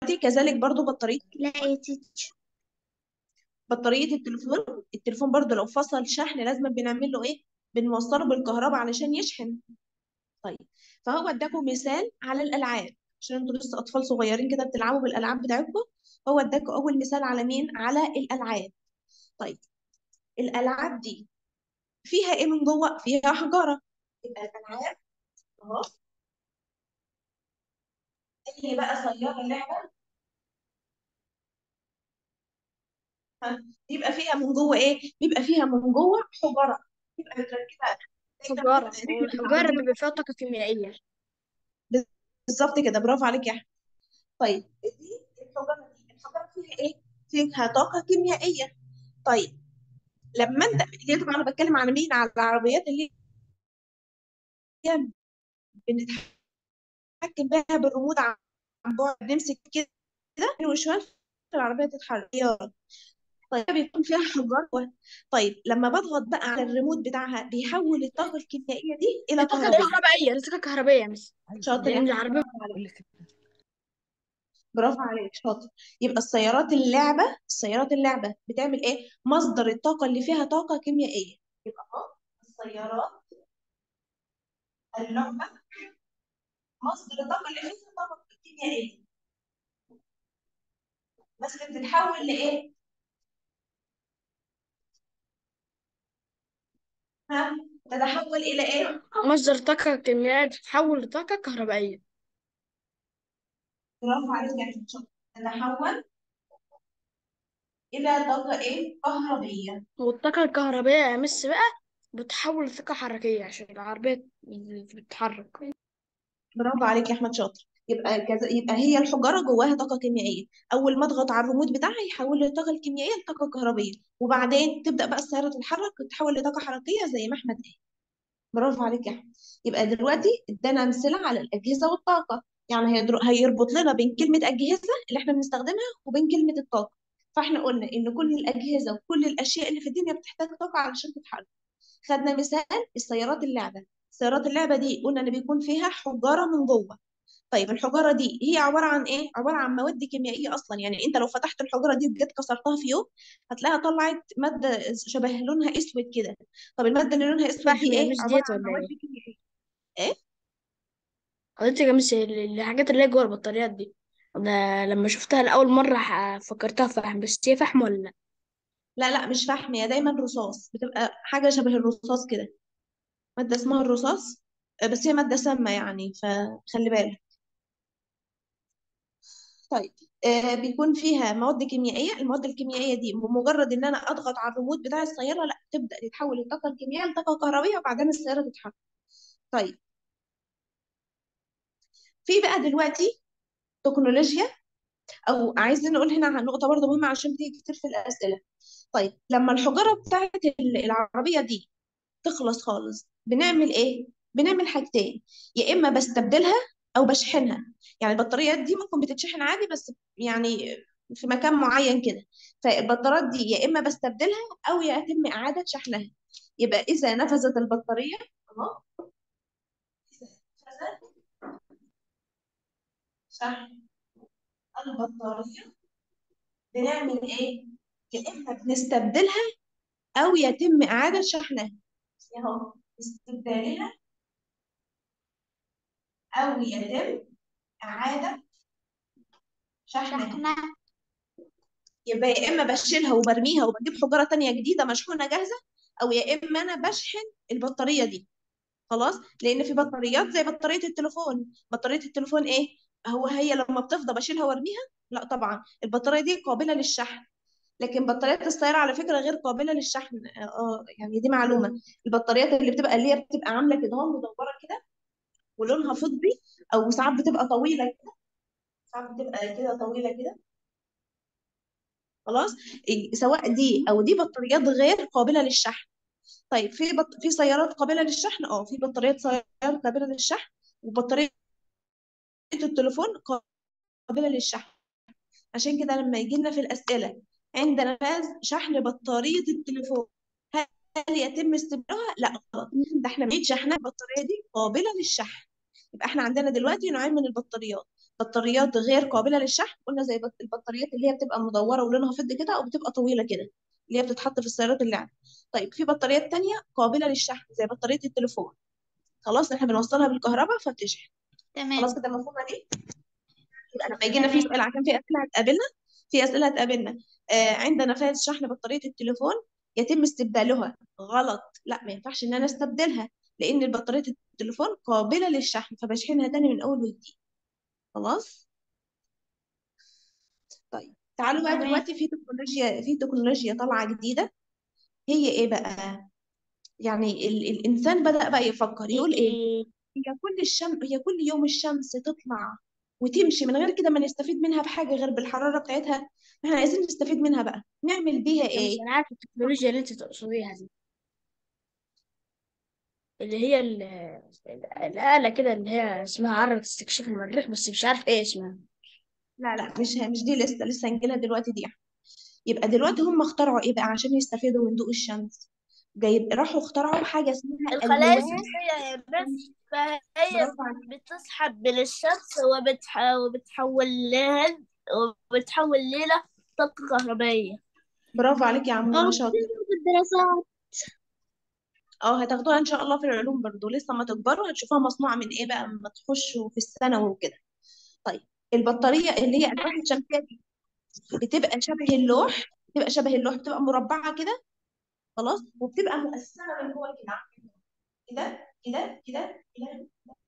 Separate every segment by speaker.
Speaker 1: دلوقتي كذلك برضو بطارية
Speaker 2: لا يا تيتش
Speaker 1: بطارية التليفون التليفون برضو لو فصل شحن لازم بنعمل له ايه بنوصله بالكهرباء علشان يشحن طيب فهو اداكم مثال على الالعاب عشان انتوا لسه اطفال صغيرين كده بتلعبوا بالالعاب بتاعتكم هو اداكم اول مثال على مين على الالعاب طيب الالعاب دي فيها ايه من جوه فيها حجاره يبقى الالعاب اهو اي بقى سياره اللعبه ها، بيبقى فيها من جوه ايه بيبقى فيها من جوه حجره يبقى متركبه زي ما
Speaker 2: حجارة
Speaker 1: بتبقى رجل
Speaker 2: والحجارة
Speaker 1: العربيه
Speaker 2: بيبقى فيها طاقة كيميائية
Speaker 1: بالظبط كده برافو عليك يا احمد طيب دي الحجره دي الحجره فيها ايه فيها طاقه كيميائيه طيب لما انت اللي طبعا انا بتكلم على مين على العربيات اللي هي بنتحكم بيها بالريموت عن بعد نمسك كده وشويه العربيه تتحرك طيب بيكون فيها حجار طيب لما بضغط بقى على الريموت بتاعها بيحول الطاقه الكيميائيه دي الى
Speaker 2: الطاقة
Speaker 1: كهرباء
Speaker 2: الكهربائية الطاقة الكهربائية يا مس
Speaker 1: شاطر يا
Speaker 2: لأن
Speaker 1: أحمد،
Speaker 2: العربية
Speaker 1: برافو عليك برافو عليك شاطر يبقى السيارات اللعبه السيارات اللعبه بتعمل ايه مصدر الطاقه اللي فيها طاقه كيميائيه يبقى اهو السيارات اللعبه مصدر الطاقه اللي فيها طاقه كيميائيه بس بتتحول لايه ها تتحول الى ايه
Speaker 2: مصدر طاقة كيميائية بتتحول لطاقة كهربائية
Speaker 1: برافو عليك يا أحمد، شاطر تتحول الى طاقه ايه كهربيه
Speaker 2: والطاقة الكهربائية يا مس بقى بتحول لطاقة حركية عشان العربية بتتحرك
Speaker 1: برافو عليك يا احمد شاطر يبقى كذا يبقى هي الحجره جواها طاقه كيميائيه اول ما اضغط على الريموت بتاعها يحول الطاقه الكيميائيه لطاقه كهربيه وبعدين تبدا بقى السياره تتحرك وتتحول لطاقه حركيه زي ما احمد قال برافو عليك يا احمد يبقى دلوقتي ادانا امثله على الاجهزه والطاقه يعني هيدر- هيربط لنا بين كلمه اجهزه اللي احنا بنستخدمها وبين كلمه الطاقه فاحنا قلنا ان كل الاجهزه وكل الاشياء اللي في الدنيا بتحتاج طاقه علشان تتحرك خدنا مثال السيارات اللعبه سيارات اللعبه دي قلنا ان بيكون فيها حجاره من جوه طيب الحجاره دي هي عباره عن ايه عباره عن مواد كيميائيه اصلا يعني انت لو فتحت الحجره دي وجيت كسرتها في يوم هتلاقيها طلعت ماده شبه لونها اسود كده طب الماده اللي لونها اسود
Speaker 2: فحم
Speaker 1: دي
Speaker 2: يا
Speaker 1: ايه
Speaker 2: مس
Speaker 1: عباره
Speaker 2: ديت
Speaker 1: عن
Speaker 2: ولا
Speaker 1: مواد
Speaker 2: ايه؟
Speaker 1: كيميائيه ايه
Speaker 2: حضرتك يا مس ال- الحاجات اللي هي جوه البطاريات دي أنا لما شفتها لأول مرة ح- فكرتها فحم بس هي فحم ولا لأ؟
Speaker 1: لا لا مش فحم هي دايما رصاص بتبقى حاجه شبه الرصاص كده ماده اسمها الرصاص آه، بس هي ماده سامه يعني فخلي بالك طيب آه بيكون فيها مواد كيميائيه المواد الكيميائيه دي بمجرد ان انا اضغط على الريموت بتاع السياره لا تبدا تتحول الطاقه الكيميائيه لطاقه كهربيه وبعدين السياره تتحرك طيب في بقى دلوقتي تكنولوجيا او عايزين نقول هنا عن نقطه برضه مهمه عشان بتيجي كتير في الاسئله طيب لما الحجره بتاعت ال- العربيه دي تخلص خالص بنعمل ايه بنعمل حاجتين يا اما بستبدلها او بشحنها يعني البطاريات دي ممكن بتتشحن عادي بس يعني في مكان معين كده فالبطاريات دي يا اما بستبدلها او يتم اعاده شحنها يبقى اذا نفذت البطاريه اهو إذا نفذت شحن البطاريه بنعمل ايه يا اما بنستبدلها او يتم اعاده شحنها اهو استبدالها او يتم اعاده شحنها
Speaker 2: شحنة
Speaker 1: يبقى يا اما بشيلها وبرميها وبجيب حجره تانية جديده مشحونه جاهزه او يا اما انا بشحن البطاريه دي خلاص لان في بطاريات زي بطاريه التليفون بطاريه التليفون ايه هو هي لما بتفضى بشيلها وارميها لا طبعا البطاريه دي قابله للشحن لكن بطاريات السياره على فكره غير قابله للشحن اه يعني دي معلومه البطاريات اللي بتبقى اللي هي بتبقى عامله كده اهو مدوره كده ولونها فضي او ساعات بتبقى طويله كده ساعات بتبقى كده طويله كده خلاص إيه، سواء دي او دي بطاريات غير قابله للشحن طيب في بط... في سيارات قابله للشحن اه في بطاريات سيارات قابله للشحن وبطاريه التليفون قابله للشحن عشان كده لما يجي لنا في الاسئله عند نفاذ شحن بطاريه التليفون هل يتم استبدالها لا غلط ده احنا بنعيد شحنها البطاريه دي قابله للشحن يبقى احنا عندنا دلوقتي نوعين من البطاريات بطاريات غير قابله للشحن قلنا زي بط- البطاريات اللي هي بتبقى مدوره ولونها فضي كده او بتبقى طويله كده اللي هي بتتحط في السيارات اللعب طيب في بطاريات تانية قابله للشحن زي بطاريه التليفون خلاص احنا بنوصلها بالكهرباء فبتشحن خلاص
Speaker 3: تمام
Speaker 1: كده مفهومه دي يبقى لما يجي لنا في
Speaker 3: تمام
Speaker 1: اسئله عشان في اسئله هتقابلنا في اسئله هتقابلنا آه عندنا فائز شحن بطاريه التليفون يتم استبدالها غلط لا ما ينفعش ان انا استبدلها لان بطاريه التليفون قابله للشحن فبشحنها تاني من اول وجديد خلاص طيب تعالوا بقى
Speaker 3: تمام
Speaker 1: دلوقتي في تكنولوجيا في تكنولوجيا طالعه جديده هي ايه بقى يعني ال الانسان بدأ بقى يفكر يقول ايه
Speaker 2: إيه
Speaker 1: هي كل الشم هي كل يوم الشمس تطلع وتمشي من غير كده ما نستفيد منها بحاجة غير بالحرارة بتاعتها احنا عايزين نستفيد منها بقى نعمل بيها
Speaker 2: يا مس
Speaker 1: ايه
Speaker 2: أنا عارف التكنولوجيا اللي أنت تقصديها دي اللي هي ال- ال- الآلة كده اللي هي اسمها عرض استكشاف المريخ بس مش عارف إيه اسمها
Speaker 1: لا لا مش مش دي لسه لسه هنجيلها دلوقتي دي يبقى دلوقتي هم اخترعوا ايه بقى عشان يستفيدوا من ضوء الشمس جايب راحوا اخترعوا حاجة اسمها
Speaker 3: الخلايا
Speaker 1: ألواح
Speaker 3: الشمسية يا بس فهي
Speaker 1: برافو عليك
Speaker 3: بتسحب من الشمس وبتح... وبتحول لها وبتحول لنا طاقة كهربائية
Speaker 1: برافو عليك يا عمو
Speaker 3: اه
Speaker 1: ما شاطر
Speaker 3: في الدراسات
Speaker 1: اه هتاخدوها ان شاء الله في العلوم برضو لسه ما تكبروا هتشوفوها مصنوعة من ايه بقى لما تخشوا في الثانوي وكده طيب البطارية اللي هي ألواح الشمسية دي بتبقى شبه اللوح بتبقى شبه اللوح بتبقى مربعة كده خلاص وبتبقى مقسمة من جوه كده كده كده كده كده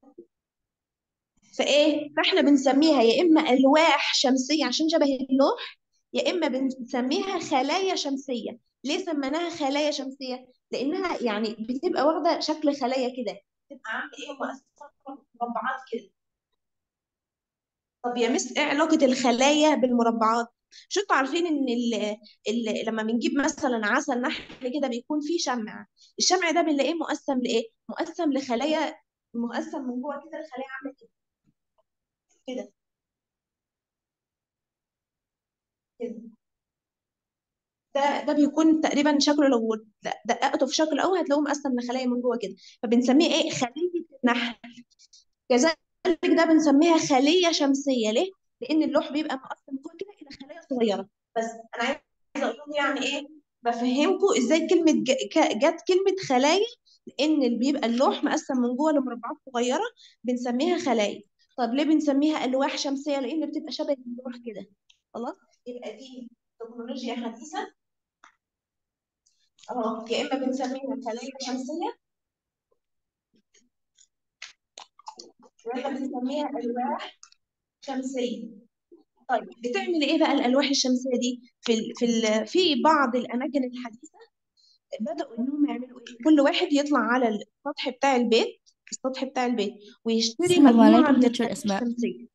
Speaker 1: فايه فاحنا بنسميها يا اما الواح شمسيه عشان شبه اللوح يا اما بنسميها خلايا شمسيه ليه سميناها خلايا شمسيه لانها يعني بتبقى واخده شكل خلايا كده بتبقى عامله ايه مقسمه مربعات كده طب يا مس ايه علاقه الخلايا بالمربعات مش انتوا عارفين ان ال ال لما بنجيب مثلا عسل نحل كده بيكون فيه شمع الشمع ده بنلاقيه مقسم لايه مقسم لخلايا مقسم من جوه كده لخلايا عامله كده كده كده ده ده بيكون تقريبا شكله لو دققته في شكله قوي هتلاقوه مقسم لخلايا من جوه كده فبنسميه ايه خليه النحل كذلك ده بنسميها خليه شمسيه ليه لان اللوح بيبقى مقسم جوه كده الى خلايا صغيره بس انا عايزه اقول لكم يعني ايه بفهمكم ازاي كلمه ج- ك- جت كلمه خلايا لان اللي بيبقى اللوح مقسم من جوه لمربعات صغيره بنسميها خلايا طب ليه بنسميها الواح شمسيه لان بتبقى شبه اللوح كده خلاص يبقى دي تكنولوجيا حديثه اه يا اما بنسميها خلايا شمسيه يا اما بنسميها الواح شمسيه طيب بتعمل ايه بقى الالواح الشمسيه دي في ال في ال في بعض الاماكن الحديثه بداوا انهم يعملوا ايه كل واحد يطلع على السطح بتاع البيت السطح بتاع البيت ويشتري
Speaker 4: السلام
Speaker 1: مجموعه
Speaker 4: عليكم
Speaker 1: من
Speaker 4: تيتشر
Speaker 1: الخلايا
Speaker 4: اسماء
Speaker 1: الشمسيه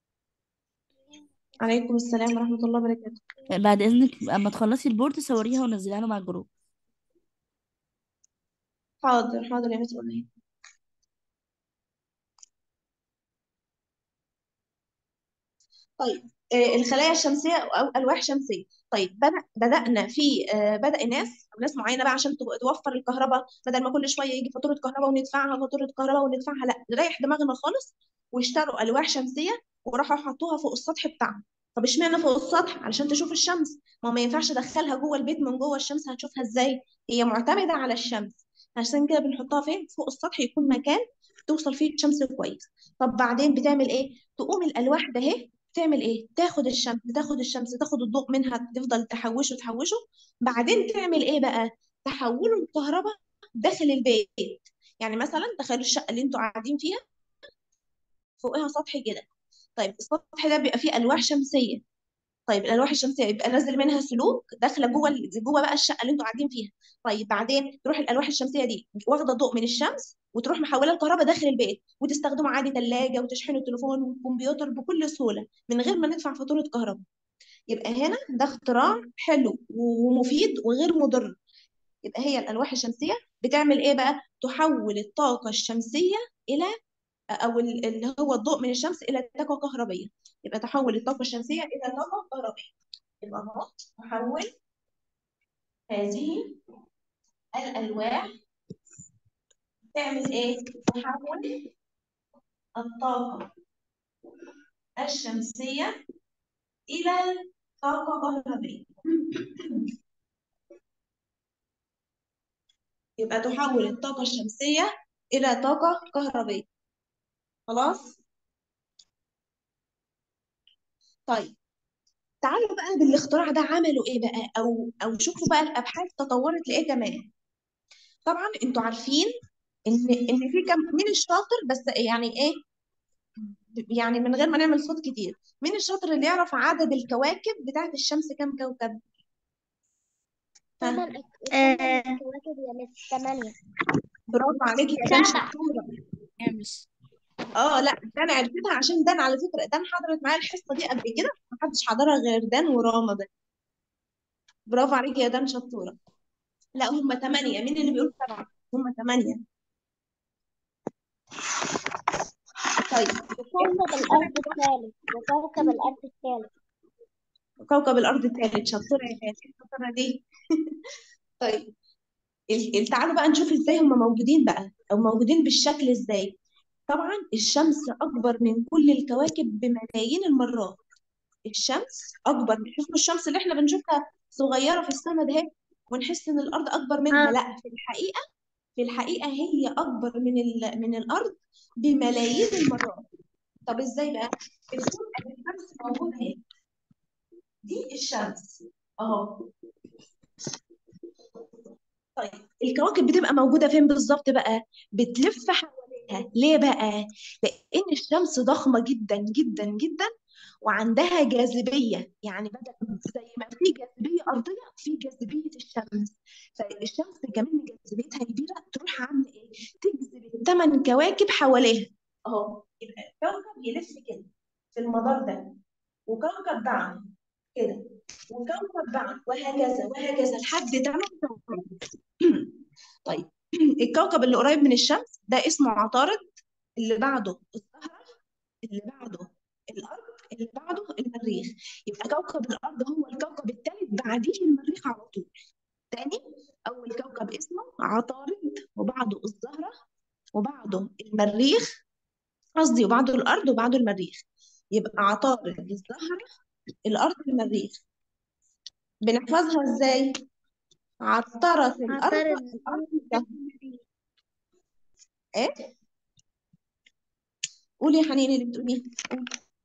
Speaker 1: عليكم السلام ورحمه الله وبركاته
Speaker 4: بعد اذنك اما تخلصي البورد صوريها ونزليها لنا مع الجروب
Speaker 1: حاضر حاضر يا مسؤولين طيب آه، الخلايا الشمسيه او الواح شمسيه طيب بدأ بدأنا في آه، بدأ ناس او ناس معينه بقى عشان تو- توفر الكهرباء بدل ما كل شويه يجي فاتوره كهرباء وندفعها فاتوره كهرباء وندفعها لا نريح دماغنا خالص واشتروا الواح شمسيه وراحوا حطوها فوق السطح بتاعهم طب اشمعنى فوق السطح علشان تشوف الشمس ما هو ما ينفعش ادخلها جوه البيت من جوه الشمس هتشوفها ازاي هي معتمده على الشمس عشان كده بنحطها فين فوق السطح يكون مكان توصل فيه الشمس كويس طب بعدين بتعمل ايه تقوم الالواح ده اهي تعمل ايه تاخد الشمس تاخد الشمس تاخد الضوء منها تفضل تحوشه تحوشه بعدين تعمل ايه بقى تحوله الكهرباء داخل البيت يعني مثلا تخيلوا الشقه اللي انتوا قاعدين فيها فوقها سطح كده طيب السطح ده بيبقى فيه الواح شمسيه طيب الالواح الشمسيه يبقى نازل منها سلوك داخله جوه ال- جوه بقى الشقه اللي انتوا قاعدين فيها طيب بعدين تروح الالواح الشمسيه دي واخده ضوء من الشمس وتروح محوله الكهرباء داخل البيت وتستخدموا عادي ثلاجه وتشحنوا التليفون والكمبيوتر بكل سهوله من غير ما ندفع فاتوره كهرباء يبقى هنا ده اختراع حلو ومفيد وغير مضر يبقى هي الالواح الشمسيه بتعمل ايه بقى تحول الطاقه الشمسيه الى او ال- اللي هو الضوء من الشمس الى طاقه كهربيه يبقى تحول الطاقه الشمسيه الى طاقه كهربيه يبقى اهو تحول هذه الالواح تعمل ايه تحول الطاقه الشمسية إلى طاقة كهربية يبقى تحول الطاقة الشمسية إلى طاقة كهربية خلاص طيب تعالوا بقى بالاختراع ده عملوا ايه بقى او او شوفوا بقى الابحاث تطورت لايه كمان طبعا انتوا عارفين ان ان في كم مين الشاطر بس يعني ايه يعني من غير ما نعمل صوت كتير مين الشاطر اللي يعرف عدد الكواكب بتاعت الشمس كام كوكب ها
Speaker 3: ثمان ثمان كواكب يا مس ثمانية
Speaker 1: برافو عليكي يا دان
Speaker 3: سبعة
Speaker 1: شطوره
Speaker 2: خامس
Speaker 1: اه لا ده انا عرفتها عشان دان على فكره دان حضرت معايا الحصه دي قبل كده محدش حضرها غير دان وراما بس برافو عليكي يا دان شطوره لا هم ثمانيه مين اللي بيقول سبعه هم ثمانيه طيب
Speaker 3: وكوكب الأرض الثالث وكوكب الأرض الثالث
Speaker 1: كوكب الارض الثالث شطوره يا فاتن الشطوره دي طيب ال- ال- تعالوا بقى نشوف ازاي هم موجودين بقى او موجودين بالشكل ازاي طبعا الشمس اكبر من كل الكواكب بملايين المرات الشمس اكبر شوفوا الشمس اللي احنا بنشوفها صغيره في السماء ده ونحس ان الارض اكبر منها
Speaker 3: ها
Speaker 1: لا في الحقيقه في الحقيقه هي اكبر من ال... من الارض بملايين المرات طب ازاي بقى الكون ادي الشمس موجوده اهي دي الشمس اهو طيب الكواكب بتبقى موجودة فين بالظبط بقى؟ بتلف حواليها ليه بقى؟ لأن الشمس ضخمة جدا جدا جدا وعندها جاذبية يعني بدل زي ما في جاذبية أرضية في جاذبية الشمس فالشمس كمان جاذبيتها كبيرة تروح عاملة إيه؟ تجذب الثمان كواكب حواليها أهو يبقى الكوكب يلف كده في المدار ده وكوكب بعده كده وكوكب بعده وهكذا وهكذا لحد ثمان كواكب طيب الكوكب اللي قريب من الشمس ده اسمه عطارد اللي بعده الزهرة اللي بعده الأرض اللي بعده المريخ يبقى كوكب الأرض هو الكوكب الثالث بعديه المريخ على طول تاني أول كوكب اسمه عطارد وبعده الزهرة وبعده المريخ قصدي وبعده الأرض وبعده المريخ يبقى عطارد الزهرة الأرض المريخ بنحفظها ازاي؟ عطرت الأرض
Speaker 3: عطارد
Speaker 1: الأرض الزهرة ايه؟ قولي يا حنين اللي بتقوليه قولي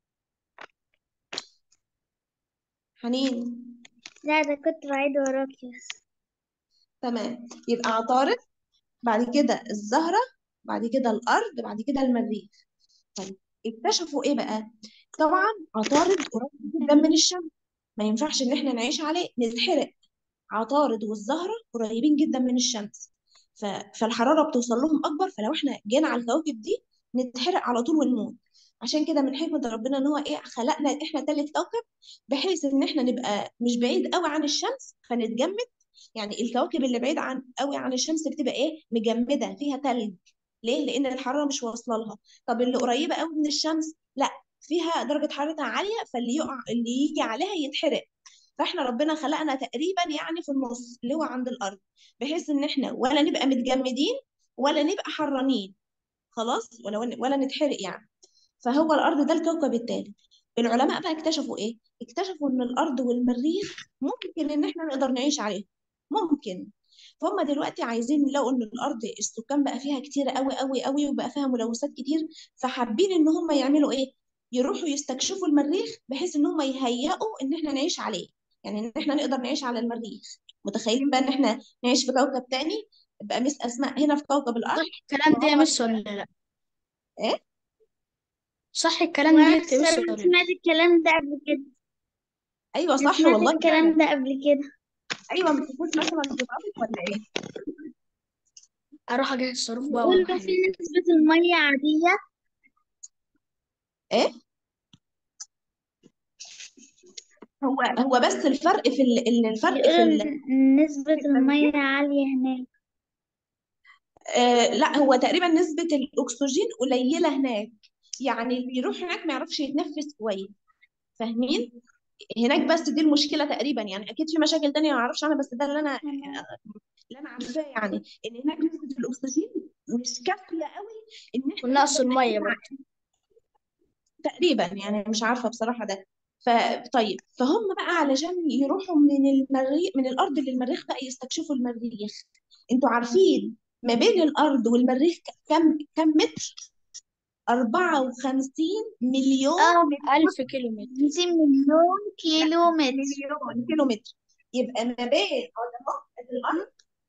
Speaker 1: حنين
Speaker 3: لا ده كنت بعيد وراكي بس
Speaker 1: تمام يبقى عطارد بعد كده الزهرة بعد كده الأرض بعد كده المريخ طيب اكتشفوا ايه بقى طبعا عطارد قريب جدا من الشمس ما ينفعش ان احنا نعيش عليه نتحرق عطارد والزهرة قريبين جدا من الشمس ف... فالحرارة بتوصل لهم أكبر فلو احنا جينا على الكواكب دي نتحرق على طول ونموت عشان كده من حكمة ربنا ان هو ايه خلقنا احنا تالت كوكب بحيث ان احنا نبقى مش بعيد قوي عن الشمس فنتجمد يعني الكواكب اللي بعيد عن قوي عن الشمس بتبقى ايه مجمدة فيها تلج ليه؟ لأن الحرارة مش واصلة لها طب اللي قريبة قوي من الشمس لا فيها درجة حرارتها عالية فاللي يقع اللي يجي عليها يتحرق فاحنا ربنا خلقنا تقريبا يعني في النص اللي هو عند الارض بحيث ان احنا ولا نبقى متجمدين ولا نبقى حرانين خلاص ولا ولا نتحرق يعني فهو الارض ده الكوكب الثالث العلماء بقى اكتشفوا ايه اكتشفوا ان الارض والمريخ ممكن ان احنا نقدر نعيش عليهم ممكن فهم دلوقتي عايزين يلاقوا ان الارض السكان بقى فيها كتير قوي قوي قوي وبقى فيها ملوثات كتير فحابين ان هم يعملوا ايه يروحوا يستكشفوا المريخ بحيث ان هم يهيئوا ان احنا نعيش عليه يعني ان احنا نقدر نعيش على المريخ متخيلين بقى ان احنا نعيش في كوكب تاني يبقى مس اسماء هنا في كوكب الارض
Speaker 2: صح الكلام ده يا
Speaker 1: وهو
Speaker 2: مس ولا لا
Speaker 1: ايه
Speaker 2: صح الكلام ده يا مس
Speaker 3: وأكثر
Speaker 2: ولا لا
Speaker 3: سمعت الكلام ده قبل كده
Speaker 1: ايوه
Speaker 3: أنا
Speaker 1: صح
Speaker 3: سمعت
Speaker 1: والله
Speaker 3: الكلام
Speaker 1: فعلا
Speaker 3: ده قبل كده
Speaker 1: ايوه ما تكونش مثلا بتتعبط ولا ايه
Speaker 2: اروح اجهز الصاروخ بقى
Speaker 3: بيقولوا
Speaker 2: واروح
Speaker 3: في نسبة المية عادية
Speaker 1: ايه هو هو بس الفرق في ال- ال- الفرق في
Speaker 3: بيقولوا
Speaker 1: ال-
Speaker 3: إن نسبة
Speaker 1: في
Speaker 3: المية
Speaker 1: التركيب
Speaker 3: عالية هناك
Speaker 1: آه لا هو تقريبا نسبة الأكسجين قليلة هناك يعني اللي يروح هناك ما يعرفش يتنفس كويس فاهمين هناك بس دي المشكلة تقريبا يعني أكيد في مشاكل تانية ما أعرفش عنها بس ده اللي أنا
Speaker 3: تمام
Speaker 1: اللي أنا عارفاه يعني إن هناك نسبة الأكسجين مش كافية قوي إن إحنا
Speaker 2: ونقص
Speaker 1: نقدر نعيش
Speaker 2: المية
Speaker 1: مع
Speaker 2: برضه
Speaker 1: تقريبا يعني مش عارفة بصراحة ده فطيب فهم بقى علشان يروحوا من المريخ من الأرض للمريخ بقى يستكشفوا المريخ انتوا عارفين ما بين الأرض والمريخ كم كم متر 54 مليون
Speaker 3: اه
Speaker 1: متر
Speaker 2: ألف كيلو متر
Speaker 3: 50 مليون كيلو متر
Speaker 1: مليون كيلو متر يبقى ما بين اهو الأرض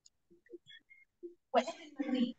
Speaker 1: وادي المريخ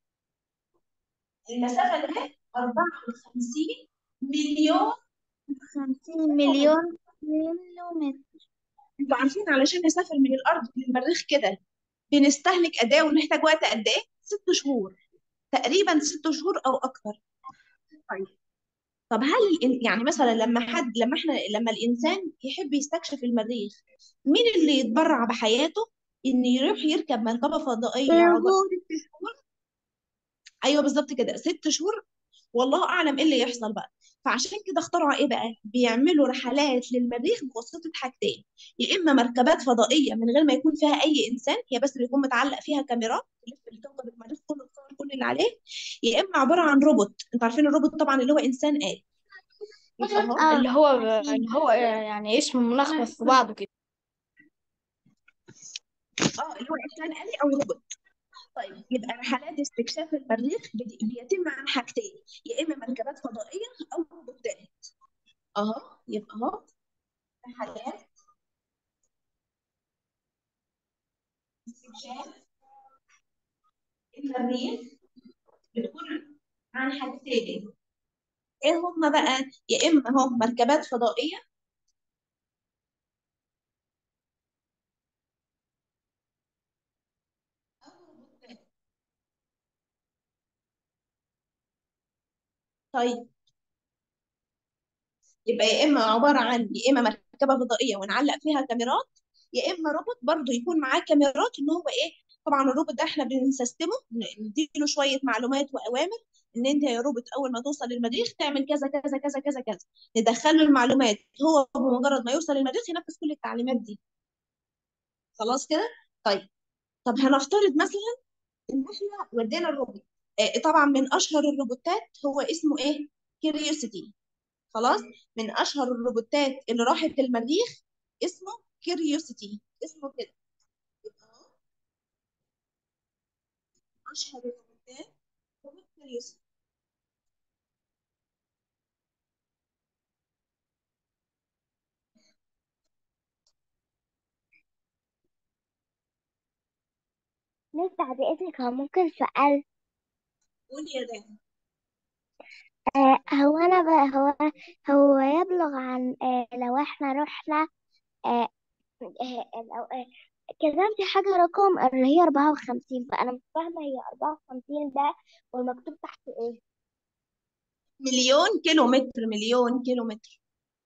Speaker 1: المسافة ده 54 مليون
Speaker 3: 50 مليون كيلو متر
Speaker 1: انتوا عارفين علشان نسافر من الارض للمريخ كده بنستهلك قد ايه ونحتاج وقت قد ايه؟ ست شهور تقريبا ست شهور او اكتر طيب طب هل الإن... يعني مثلا لما حد لما احنا لما الانسان يحب يستكشف المريخ مين اللي يتبرع بحياته ان يروح يركب مركبه فضائيه عقبال
Speaker 3: الروبوت
Speaker 1: ست شهور ايوه بالظبط كده ست شهور والله اعلم ايه اللي يحصل بقى فعشان كده اخترعوا ايه بقى بيعملوا رحلات للمريخ بواسطه حاجتين يا اما مركبات فضائيه من غير ما يكون فيها اي انسان هي بس بيكون متعلق فيها كاميرات تلف الكوكب المريخ كله تصور كل اللي عليه يا اما عباره عن روبوت انتوا عارفين الروبوت طبعا اللي هو انسان آلي يبقى اهو
Speaker 3: اه
Speaker 2: اللي هو
Speaker 3: عارفين
Speaker 2: اللي هو يعني اسمه ملخبط في بعضه كده
Speaker 1: اه اللي هو انسان آلي او روبوت طيب يبقى رحلات استكشاف المريخ بت- بيتم عن حاجتين يا اما مركبات فضائيه او روبوتات اهو يبقى اهو رحلات استكشاف المريخ بتكون عن حاجتين ايه هما بقى يا اما اهو مركبات فضائيه او روبوتات طيب يبقى يا اما عباره عن يا اما مركبه فضائيه ونعلق فيها كاميرات يا اما روبوت برضو يكون معاه كاميرات ان هو ايه طبعا الروبوت ده احنا بنسيستمه نديله شويه معلومات واوامر ان انت يا روبوت اول ما توصل للمريخ تعمل كذا كذا كذا كذا كذا ندخله المعلومات هو بمجرد ما يوصل للمريخ ينفذ كل التعليمات دي خلاص كده طيب طب هنفترض مثلا ان احنا ودينا الروبوت آه، طبعا من اشهر الروبوتات هو اسمه ايه كيوريوسيتي خلاص من اشهر الروبوتات اللي راحت المريخ اسمه كيوريوسيتي اسمه كده يبقى اهو اشهر الروبوتات روبوت كيوريوسيتي
Speaker 3: لسه بعد إذنك هو ممكن سؤال
Speaker 1: قول يا ده
Speaker 3: آه هو أنا بقى هو هو يبلغ عن آه لو إحنا رحنا آه آه لو آه كتبت حاجة رقم اللي هي 54 فأنا مش فاهمة هي 54 ده والمكتوب تحت إيه
Speaker 1: مليون كيلو متر مليون كيلو متر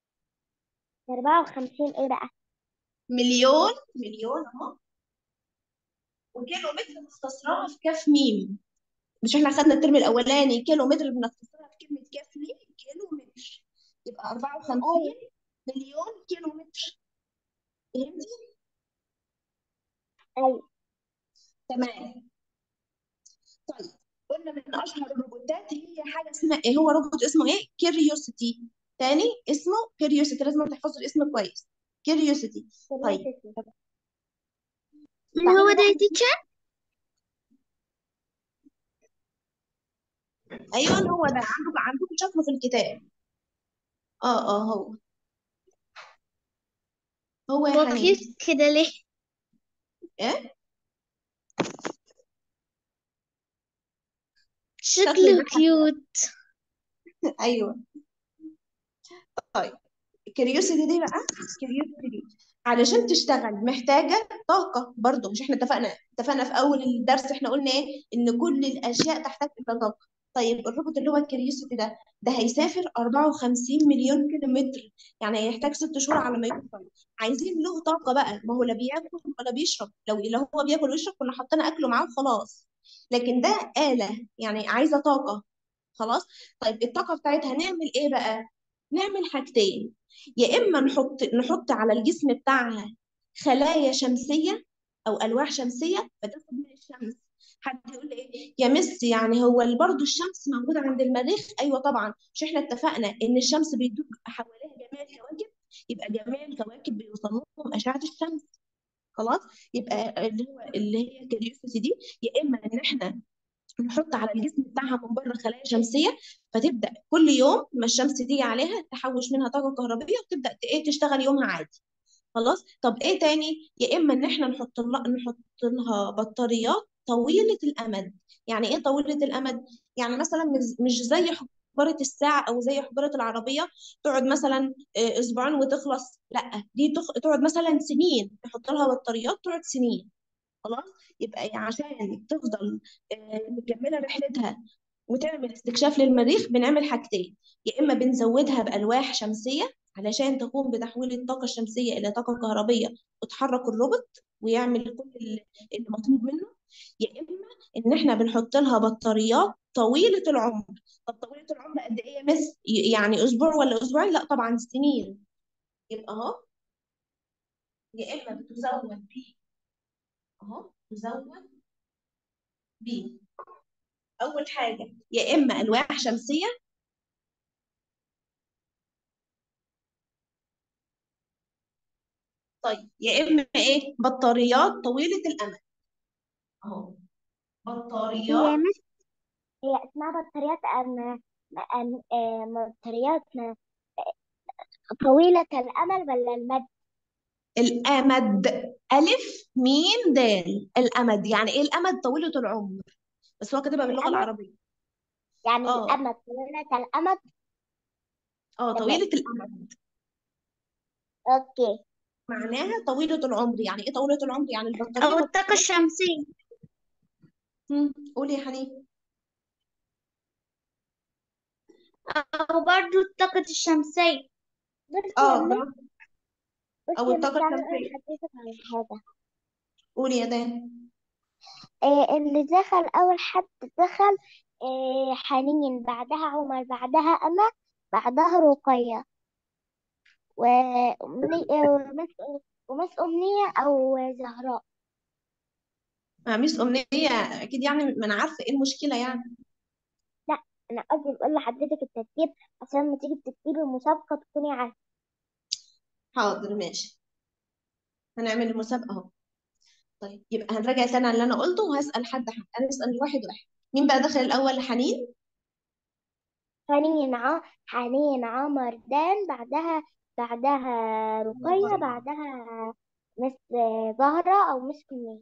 Speaker 3: 54 إيه بقى
Speaker 1: مليون مليون اهو وكيلو متر مختصرها في كاف ميم مش احنا خدنا الترم الاولاني كيلو متر بنختصرها في كلمه كاف ميم كيلو متر يبقى 54
Speaker 3: أيوة
Speaker 1: مليون كيلو متر فهمتي
Speaker 3: أيوة
Speaker 1: تمام طيب قلنا من اشهر الروبوتات هي حاجه اسمها ايه هو روبوت اسمه ايه كيوريوسيتي تاني اسمه كيوريوسيتي لازم تحفظوا الاسم كويس كيوريوسيتي طيب
Speaker 3: اللي هو ده يا تيتشر
Speaker 1: ايوه هو ده عندكم عندكم شكله في الكتاب اه اه هو هو يا
Speaker 3: هو
Speaker 1: حنين
Speaker 3: كيوت كده ليه
Speaker 1: ايه
Speaker 3: شكله
Speaker 1: شكله
Speaker 3: كيوت
Speaker 1: ايوه طيب الكيوريوسيتي دي بقى الكيوريوسيتي دي علشان تشتغل محتاجة طاقة برضو مش احنا اتفقنا اتفقنا في أول الدرس احنا قلنا ايه إن كل الأشياء تحتاج إلى طاقة طيب الروبوت اللي هو الكيوريوسيتي ده ده هيسافر 54 مليون كيلو متر يعني هيحتاج ست شهور على ما يوصل عايزين له طاقة بقى ما هو لا بياكل ولا بيشرب لو لو هو بياكل ويشرب كنا حطينا أكله معاه وخلاص لكن ده آلة يعني عايزة طاقة خلاص طيب الطاقة بتاعتها نعمل ايه بقى نعمل حاجتين يا اما نحط نحط على الجسم بتاعها خلايا شمسية او الواح شمسية فتاخد من الشمس حد يقول لي ايه يا مس يعني هو برضه الشمس موجوده عند المريخ ايوه طبعا مش احنا اتفقنا ان الشمس بيدور حواليها جميع الكواكب يبقى جميع الكواكب بيوصل لهم اشعه الشمس خلاص يبقى اللي هو اللي هي كريوسيتي دي يا اما ان احنا نحط على الجسم بتاعها من بره خلايا شمسيه فتبدا كل يوم ما الشمس تيجي عليها تحوش منها طاقه كهربيه وتبدا ت- ايه تشتغل يومها عادي خلاص طب ايه تاني يا اما ان احنا نحط لها نحط لها بطاريات طويله الامد يعني ايه طويله الامد يعني مثلا مش مش زي حجره الساعه او زي حجره العربيه تقعد مثلا آه، اسبوعين وتخلص لا دي تخ... تقعد مثلا سنين نحط لها بطاريات تقعد سنين خلاص يبقى عشان تفضل آه، مكمله رحلتها وتعمل استكشاف للمريخ بنعمل حاجتين يا اما بنزودها بالواح شمسيه علشان تقوم بتحويل الطاقه الشمسيه الى طاقه كهربيه وتحرك الروبوت ويعمل كل اللي اللي مطلوب منه يا اما ان احنا بنحط لها بطاريات طويله العمر طب طويله العمر قد ايه يا مس ي- يعني اسبوع ولا اسبوعين لا طبعا سنين يبقى اهو يا اما بتزود ب اهو تزود ب اول حاجه يا اما الواح شمسيه طيب يا اما ايه بطاريات طويله الامد اهو
Speaker 3: هي
Speaker 1: بطاريات
Speaker 3: مش هي اسمها بطاريات أم... أم... أم... بطاريات م- طويلة الأمل ولا المد
Speaker 1: الامد الف ميم دال الامد يعني ايه الامد طويله العمر بس هو كاتبها باللغه
Speaker 3: الأمد
Speaker 1: العربيه
Speaker 3: يعني
Speaker 1: اه
Speaker 3: الأمد طويلة الأمد
Speaker 1: اه
Speaker 3: تمام
Speaker 1: طويله الامد
Speaker 3: أوكي
Speaker 1: معناها طويله العمر يعني ايه طويله العمر يعني البطاريه
Speaker 5: أو
Speaker 1: ما
Speaker 5: الطاقة
Speaker 1: بتخلص
Speaker 5: الشمسية
Speaker 1: مم، قولي يا حنين
Speaker 5: أو برضو الطاقة الشمسية
Speaker 3: بصي
Speaker 1: اه
Speaker 3: يا مس
Speaker 1: برافو او
Speaker 3: بصي يا مس
Speaker 1: الطاقه
Speaker 3: تعالي أقول
Speaker 1: الشمسيه
Speaker 3: لحضرتك على حاجة
Speaker 1: قولي يا دان
Speaker 3: إيه اللي دخل أول حد دخل إيه حنين بعدها عمر بعدها أنا بعدها رقية ومني- ومس ومس أمنية أو زهراء
Speaker 1: آه، ميس امنيه اكيد يعني ما انا عارفه ايه المشكله يعني
Speaker 3: لا أنا قصدي بقول لحضرتك الترتيب عشان لما تيجي تكتبي المسابقة تكوني عارفة
Speaker 1: حاضر ماشي هنعمل المسابقه اهو طيب يبقى هنراجع تاني على اللي انا قلته وهسال حد حد انا اسال واحد واحد مين بقى دخل الاول حنين
Speaker 3: حنين ع حنين عمر دان بعدها بعدها رقية بعدها مس زهرة أو مس أمنية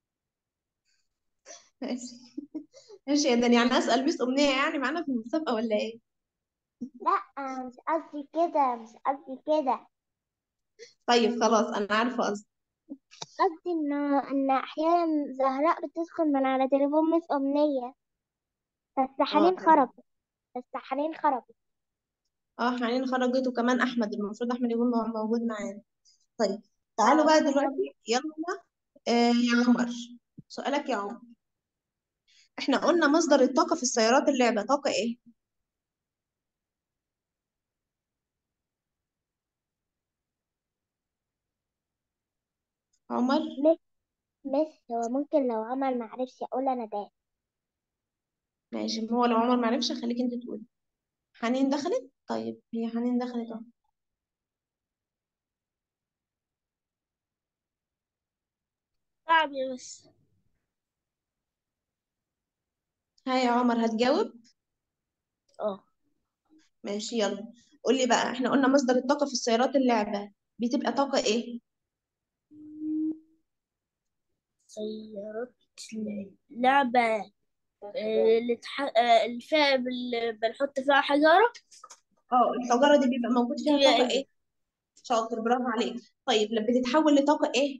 Speaker 1: ماشي ماشي يا دنيا يعني اسال ميس امنيه يعني معانا في المسابقه ولا ايه
Speaker 3: لا مش قصدي كده مش قصدي كده
Speaker 1: طيب خلاص انا عارفه قصدي
Speaker 3: قصدي إن إن أحيانا زهراء بتدخل من على تليفون مس أمنية بس
Speaker 1: اه
Speaker 3: حنين
Speaker 1: تمام
Speaker 3: خرجت بس حنين خرجت
Speaker 1: اه حنين خرجت وكمان احمد المفروض احمد يكون مو- موجود معانا طيب تعالوا
Speaker 3: اه
Speaker 1: بقى
Speaker 3: هو
Speaker 1: دلوقتي يلا آه يا عمر سؤالك يا عمر احنا قلنا مصدر الطاقه في السيارات اللعبه طاقه ايه عمر
Speaker 3: مس مس هو ممكن لو عمل معرفش أقول أنا ده
Speaker 1: ماشي ما هو لو عمر معرفش خليك انت تقولي حنين دخلت طيب هي حنين دخلت اهو
Speaker 2: صعب يا بس
Speaker 1: ها يا عمر هتجاوب
Speaker 2: اه
Speaker 1: ماشي يلا قولي بقى احنا قلنا مصدر الطاقه في السيارات اللعبه بتبقى طاقه ايه
Speaker 2: سيارات لعبة آه، اللي تح... آه، اللي فيها بال... بنحط فيها حجارة
Speaker 1: اه الحجاره دي بيبقى موجود فيها طاقه
Speaker 2: كيميائية
Speaker 1: ايه شاطر برافو عليك طيب لما بتتحول لطاقه ايه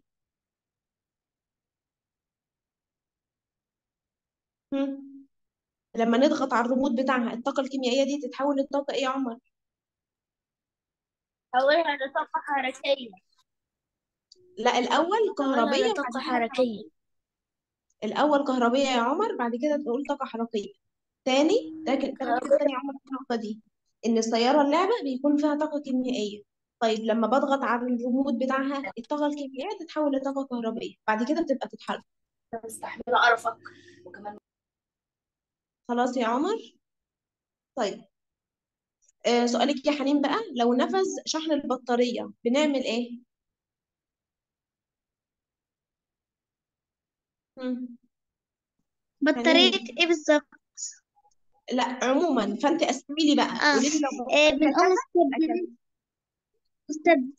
Speaker 1: هم؟ لما نضغط على الريموت بتاعها الطاقه الكيميائيه دي تتحول لطاقه ايه يا عمر
Speaker 2: حولها لطاقة حركية
Speaker 1: لا الاول
Speaker 2: حولها
Speaker 1: كهربيه
Speaker 2: لطاقة
Speaker 1: وبعد كده
Speaker 2: حركية
Speaker 1: الاول كهربيه يا عمر بعد كده تقول طاقه حركيه تاني ده ك- تاني حاجه تانية يا عمر في النقطه دي ان السياره اللعبه بيكون فيها طاقه كيميائيه طيب لما بضغط على الريموت بتاعها الطاقه الكيميائيه تتحول لطاقه كهربيه بعد كده بتبقى تتحرك
Speaker 2: مستحملة قرفك وكمان
Speaker 1: خلاص يا عمر طيب آه سؤالك يا حنين بقى لو نفذ شحن البطارية بنعمل ايه مم.
Speaker 5: بطارية
Speaker 1: حنين
Speaker 5: ايه بالظبط
Speaker 1: لا عموما فانت قسمي لي بقى
Speaker 5: اه
Speaker 1: قولي لي لو
Speaker 5: آه،
Speaker 1: بطارية
Speaker 5: بنقوم
Speaker 1: كذا يبقى
Speaker 5: نستبدل
Speaker 1: كذا
Speaker 5: نستب-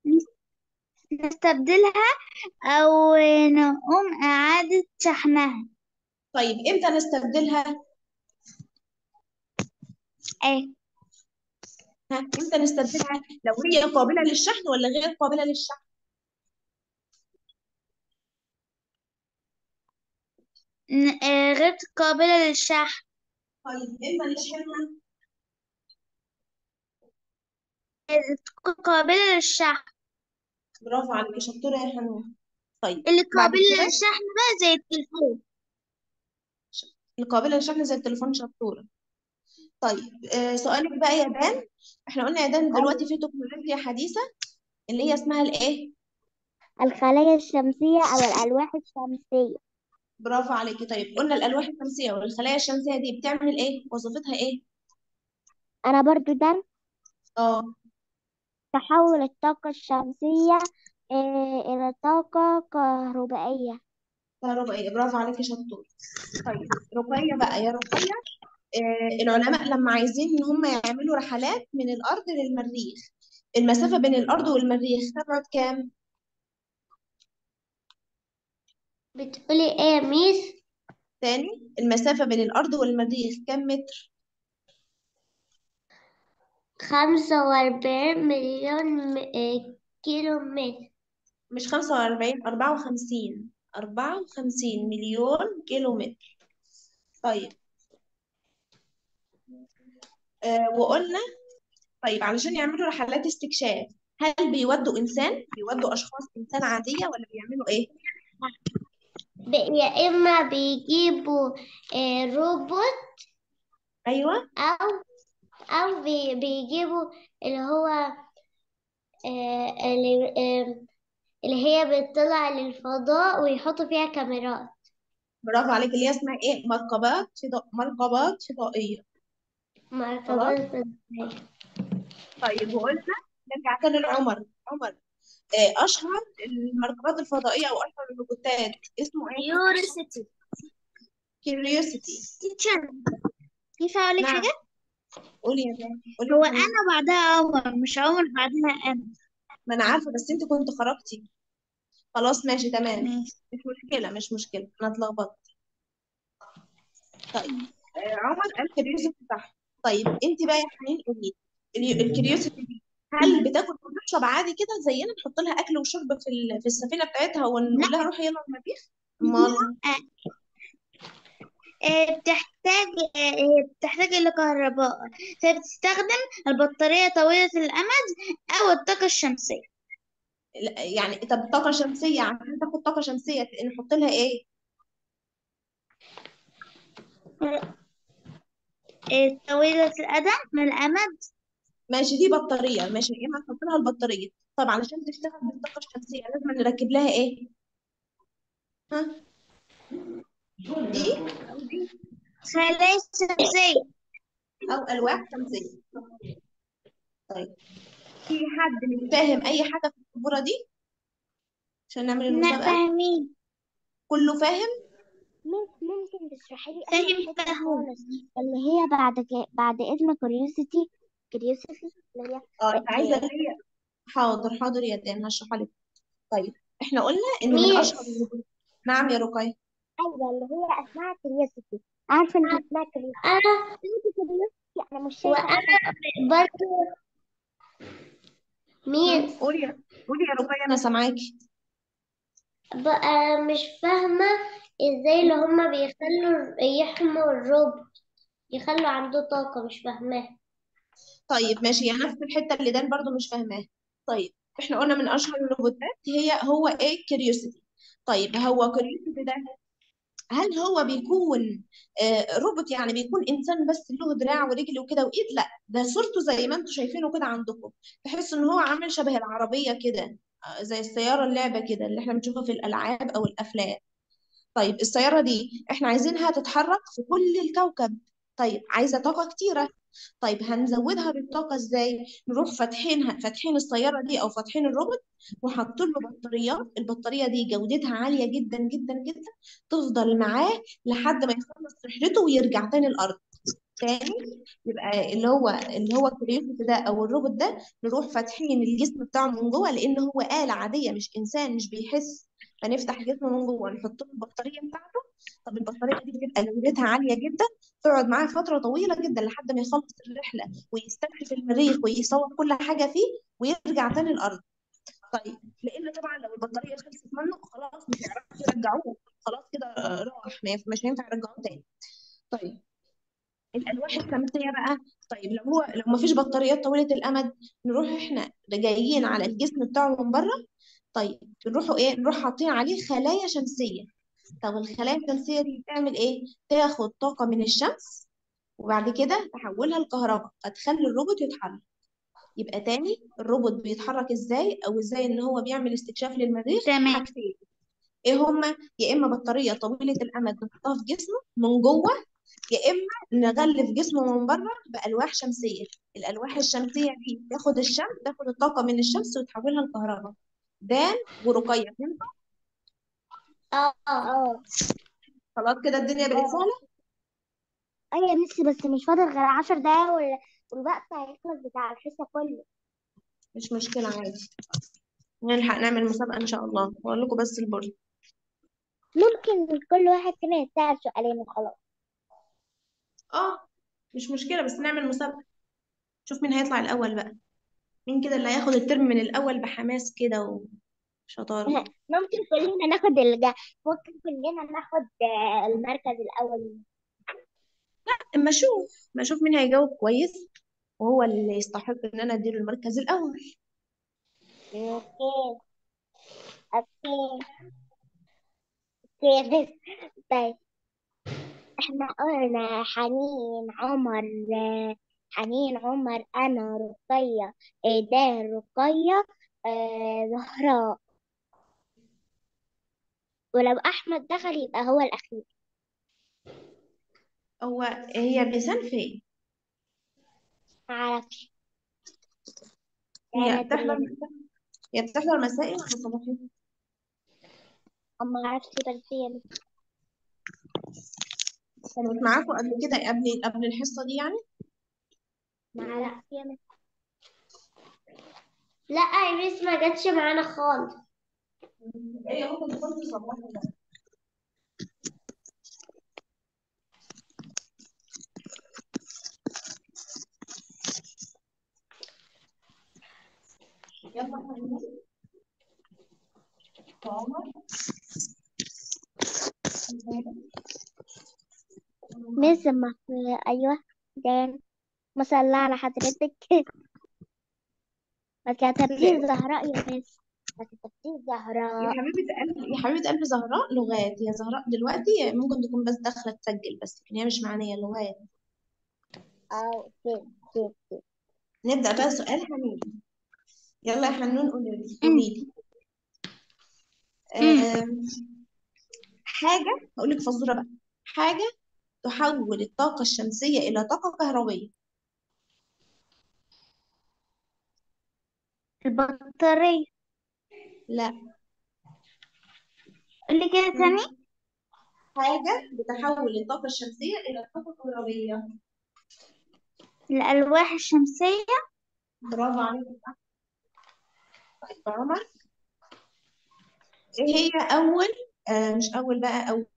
Speaker 5: نستبدلها أو نقوم إعادة شحنها
Speaker 1: طيب امتى نستبدلها
Speaker 5: ايه
Speaker 1: ها امتى نستبدلها لو هي قابلة للشحن ولا غير قابلة للشحن
Speaker 5: ن- آه، غير قابلة للشحن
Speaker 1: طيب امتى نشحنها
Speaker 5: تكون قابلة للشحن
Speaker 1: برافو عليكي شطورة يا حنين طيب
Speaker 5: اللي
Speaker 1: بعد
Speaker 5: قابلة
Speaker 1: كده
Speaker 5: للشحن بقى زي التليفون
Speaker 1: القابلة للشحن زي التليفون شطورة طيب آه سؤالك بقى يا دان احنا قلنا يا دان دلوقتي في تكنولوجيا حديثة اللي هي اسمها الايه
Speaker 3: الخلايا الشمسية أو الألواح الشمسية
Speaker 1: برافو عليكي طيب قلنا الالواح الشمسية والخلايا الشمسية دي بتعمل ايه وظيفتها ايه
Speaker 3: أنا برضو ده
Speaker 1: اه
Speaker 3: تحول الطاقة الشمسية آه، إلى طاقة كهربائية
Speaker 1: كهربائية برافو عليكي شطور طيب رقية بقى يا رقية آه العلماء لما عايزين ان هم يعملوا رحلات من الارض للمريخ المسافة بين الارض والمريخ تبعد كام
Speaker 5: بتقولي ايه يا ميس
Speaker 1: تاني المسافة بين الارض والمريخ كام متر
Speaker 5: خمسة وأربعين مليون م- آه، كيلو متر
Speaker 1: مش 45 54 54 مليون كيلو متر طيب آه وقلنا طيب علشان يعملوا رحلات استكشاف هل بيودوا إنسان بيودوا أشخاص إنسان عادية ولا بيعملوا إيه؟
Speaker 5: ب- يا إما بيجيبوا آه، روبوت
Speaker 1: أيوه
Speaker 5: أو أو بي- بيجيبوا اللي هو آه، اللي آه، اللي هي بتطلع للفضاء ويحطوا فيها كاميرات
Speaker 1: برافو عليك اللي هي اسمها إيه؟ مركبات فضاء مركبات فضائية خلاص
Speaker 5: مركبات فضائية
Speaker 1: طيب وقلنا نرجع تاني لعمر عمر آه أشهر المركبات الفضائية أو أشهر الروبوتات اسمه إيه؟
Speaker 5: كيوريوسيتي
Speaker 1: كيوريوسيتي
Speaker 5: تيتشر ينفع أقول لك
Speaker 1: نعم
Speaker 5: حاجة؟
Speaker 1: قولي يا زين قولي
Speaker 5: هو
Speaker 1: يا حنين
Speaker 5: أنا بعدها عمر مش عمر بعدها أنا
Speaker 1: ما أنا عارفة بس أنت كنت خرجتي خلاص ماشي تمام
Speaker 5: ماشي
Speaker 1: مش مشكلة مش مشكلة أنا اتلخبطت طيب آه عمر قال كريوسيتي صح طيب أنت بقى يا حنين قولي لي ال- الكريوسيتي دي هل بتاكل وتشرب عادي كده زينا نحط لها أكل وشرب في ال- في السفينة بتاعتها ونقول
Speaker 5: لا
Speaker 1: لها روحي يلا المريخ؟ أمال
Speaker 5: آه، بتحتاج آه، آه، بتحتاج إلى كهرباء فبتستخدم البطارية طويلة الأمد أو الطاقة الشمسية
Speaker 1: لا، يعني طب طاقة شمسية عشان تاخد طاقة شمسية نحط لها إيه؟
Speaker 5: آه، طويلة الأدم من الأمد
Speaker 1: ماشي دي بطارية ماشي يا إما نحط لها البطارية طب علشان تشتغل بالطاقة الشمسية لازم نركب لها إيه؟ ها؟ دي أو دي
Speaker 5: خلايا شمسية
Speaker 1: أو ألواح شمسية طيب في حد مش فاهم أي حاجة في السبورة دي عشان نعمل
Speaker 5: لا
Speaker 1: المسابقة
Speaker 5: فاهمين
Speaker 1: كله فاهم
Speaker 3: ممكن ممكن تشرحي لي آخر
Speaker 5: فاهم
Speaker 3: حتة
Speaker 5: فاهم
Speaker 3: خالص اللي هي بعد ك... بعد اسم كوريوسيتي كوريوسيتي اللي هي
Speaker 1: اه انت عايزة
Speaker 3: الك-
Speaker 1: اللي هي حاضر حاضر يا دان هشرحها لك طيب احنا قلنا ان من اشهر
Speaker 5: ميس
Speaker 1: الوجود نعم يا رقية
Speaker 3: أيوة اللي هي اسمها كوريوسيتي عارفة إن اسمها كوريوسيتي
Speaker 5: أنا
Speaker 3: كوريوسيتي أنا مش شايفة
Speaker 5: وأنا
Speaker 3: أصلا
Speaker 5: برضو
Speaker 1: مم،
Speaker 5: ميس
Speaker 1: قولي يا قولي يا رقية انا سامعاكي
Speaker 5: بقى مش فاهمة ازاي اللي هما بيخلوا يحموا الروبوت يخلوا عنده طاقة مش فاهماها
Speaker 1: طيب ماشي هي نفس الحتة اللي دان برضو مش فاهماها طيب احنا قلنا من اشهر الروبوتات هي هو ايه كيوريوسيتي طيب هو كيوريوسيتي ده هل هو بيكون آه، روبوت يعني بيكون انسان بس له دراع ورجل وكده وايد لا ده صورته زي ما انتم شايفينه كده عندكم تحس ان هو عامل شبه العربيه كده آه، زي السياره اللعبه كده اللي احنا بنشوفها في الالعاب او الافلام طيب السيارة دي احنا عايزينها تتحرك في كل الكوكب طيب عايزة طاقة كتيرة طيب هنزودها بالطاقة ازاي نروح فاتحينها فاتحين السيارة دي او فاتحين الروبوت وحاطين له بطاريات البطارية دي جودتها عالية جدا جدا جدا تفضل معاه لحد ما يخلص رحلته ويرجع تاني الأرض تاني يبقى اللي هو اللي هو الكريوسيتي ده او الروبوت ده نروح فاتحين الجسم بتاعه من جوه لان هو آلة عادية مش انسان مش بيحس فنفتح جسمه من جوه نحط له البطارية بتاعته طب البطارية دي بتبقى جودتها عالية جدا تقعد معاه فترة طويلة جدا لحد ما يخلص الرحلة ويستكشف المريخ ويصور كل حاجة فيه ويرجع تاني الأرض طيب لان طبعا لو البطاريه خلصت منه خلاص مش هيعرفوا يرجعوه خلاص كده آه، راح ما ينف- مش هينفع يرجعوه تاني طيب الالواح الشمسيه بقى طيب لو هو لو ما فيش بطاريات طويله الامد نروح احنا جايين على الجسم بتاعه من بره طيب نروحوا ايه نروح حاطين عليه خلايا شمسيه طب الخلايا الشمسيه دي بتعمل ايه تاخد طاقه من الشمس وبعد كده تحولها لكهرباء فتخلي الروبوت يتحرك يبقى تاني الروبوت بيتحرك ازاي او ازاي ان هو بيعمل استكشاف للمريخ
Speaker 5: تمام
Speaker 1: حاجتين ايه هما يا اما بطاريه طويله الامد نحطها في جسمه من جوه يا اما نغلف جسمه من بره بالواح شمسيه الالواح الشمسيه دي تاخد الشمس تاخد الطاقه من الشمس وتحولها لكهرباء دان ورقيه فهمتوا
Speaker 5: اه
Speaker 3: اه
Speaker 1: خلاص كده الدنيا بقت
Speaker 3: اه
Speaker 1: سهله
Speaker 3: ايوه يا ميسي بس مش فاضل غير عشر دقايق وال- والوقت هيخلص بتاع الحصة كله
Speaker 1: مش مشكله عادي نلحق نعمل مسابقه ان شاء الله واقول لكم بس البرج
Speaker 3: ممكن كل واحد فينا يسأل سؤالين وخلاص
Speaker 1: اه مش مشكله بس نعمل مسابقه شوف مين هيطلع الاول بقى مين كده اللي هياخد الترم من الاول بحماس كده وشطاره
Speaker 3: ممكن كلنا ناخد الج... ممكن كلنا ناخد آه، المركز الأول
Speaker 1: اما اشوف ما اشوف مين هيجاوب كويس وهو اللي يستحق ان انا اديله المركز الاول
Speaker 3: اوكي اوكي اوكي بس طيب احنا قلنا حنين عمر آه، حنين عمر انا رقية ايدان رقية آه، زهراء ولو احمد دخل يبقى هو الاخير
Speaker 1: هو هي بيسان فين
Speaker 3: معرفش
Speaker 1: هي
Speaker 3: كانت
Speaker 1: بتحضر
Speaker 3: اللي
Speaker 1: هي بتحضر مسائي ولا صباحي
Speaker 3: ما اعرفش بس هي
Speaker 1: كانت معاكم قبل كده قبل قبل الحصه دي يعني
Speaker 3: معرفش هي
Speaker 5: لا يا ميس ما جاتش معانا خالص
Speaker 1: هي ممكن تكون في صباحي بقى. يلا حبيبي عمر
Speaker 3: مس ما في ايوه دان ما شاء الله على حضرتك ما كتبتيش زهراء يا مس ما كتبتيش
Speaker 1: يا
Speaker 3: زهراء
Speaker 1: حبيبة قلبي يا حبيبة قلبي زهراء لغات هي زهراء دلوقتي ممكن تكون بس داخلة تسجل بس لكن هي مش معنية لغات
Speaker 3: اه اوكي اوكي اوكي
Speaker 1: نبدأ بقى سؤال حنين يلا يا حنون قولي لي قولي لي آم، حاجة هقول لك فزورة بقى حاجة تحول الطاقة الشمسية إلى طاقة كهربية
Speaker 3: البطارية
Speaker 1: لا
Speaker 3: قولي كده تاني
Speaker 1: حاجة بتحول الطاقة الشمسية إلى طاقة كهربية
Speaker 3: الألواح الشمسية
Speaker 1: برافو عليك طيب يا عمر إيه هي أول آه مش أول بقى أو